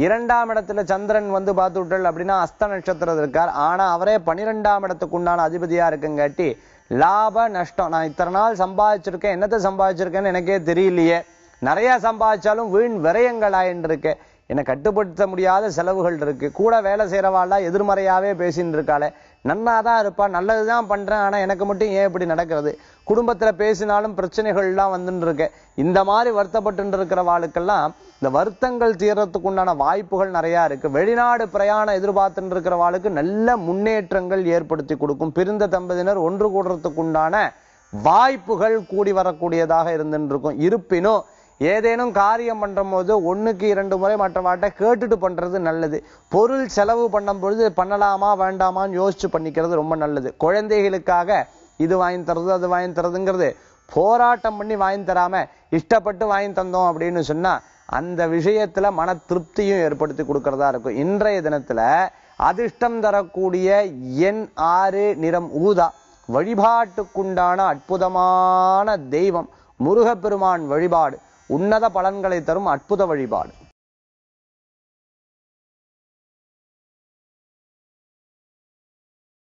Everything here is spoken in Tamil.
இரண்டாம் இடத்துல சந்திரன் வந்து பார்த்து விட்டல் அப்படின்னா அஸ்த நட்சத்திரம் இருக்கார் ஆனா அவரே பனிரெண்டாம் இடத்துக்கு உண்டான அதிபதியா இருக்குங்காட்டி லாப நஷ்டம் நான் இத்தனை நாள் சம்பாதிச்சிருக்கேன் என்னத்தை சம்பாதிச்சிருக்கேன்னு எனக்கே தெரியலையே நிறைய சம்பாதிச்சாலும் வீண் விரயங்கள் ஆயின்னு இருக்கு என்னை கட்டுப்படுத்த முடியாத செலவுகள் இருக்கு கூட வேலை செய்யறவாள்லாம் எதிர்மறையாவே பேசின்னு இருக்காளே நன்னா தான் இருப்பா நல்லதுதான் பண்றேன் ஆனா எனக்கு மட்டும் ஏன் இப்படி நடக்கிறது குடும்பத்துல பேசினாலும் பிரச்சனைகள் எல்லாம் வந்துட்டு இருக்கு இந்த மாதிரி வருத்தப்பட்டு இருக்கிறவாளுக்கெல்லாம் இந்த வருத்தங்கள் தீர்றதுக்கு உண்டான வாய்ப்புகள் நிறைய இருக்கு வெளிநாடு பிரயாணம் எதிர்பார்த்துட்டு இருக்கிறவாளுக்கு நல்ல முன்னேற்றங்கள் ஏற்படுத்தி கொடுக்கும் பிரிந்த தம்பதியினர் ஒன்று கூடுறதுக்கு உண்டான வாய்ப்புகள் கூடி வரக்கூடியதாக இருந்துட்டு இருக்கும் இருப்பினும் ஏதேனும் காரியம் பண்ற போது ஒண்ணுக்கு இரண்டு முறை மற்றவாட்ட கேட்டுட்டு பண்றது நல்லது பொருள் செலவு பண்ணும் பொழுது பண்ணலாமா வேண்டாமான்னு யோசிச்சு பண்ணிக்கிறது ரொம்ப நல்லது குழந்தைகளுக்காக இது வாங்கி தர்றது அது வாங்கி தர்றதுங்கிறது போராட்டம் பண்ணி வாங்கி தராம இஷ்டப்பட்டு வாங்கி தந்தோம் அப்படின்னு சொன்னா அந்த விஷயத்துல மன திருப்தியும் ஏற்படுத்தி கொடுக்கறதா இருக்கும் இன்றைய தினத்துல அதிர்ஷ்டம் தரக்கூடிய எண் ஆறு நிறம் ஊதா வழிபாட்டுக்குண்டான அற்புதமான தெய்வம் முருகப்பெருமான் வழிபாடு உன்னத பலன்களை தரும் அற்புத வழிபாடு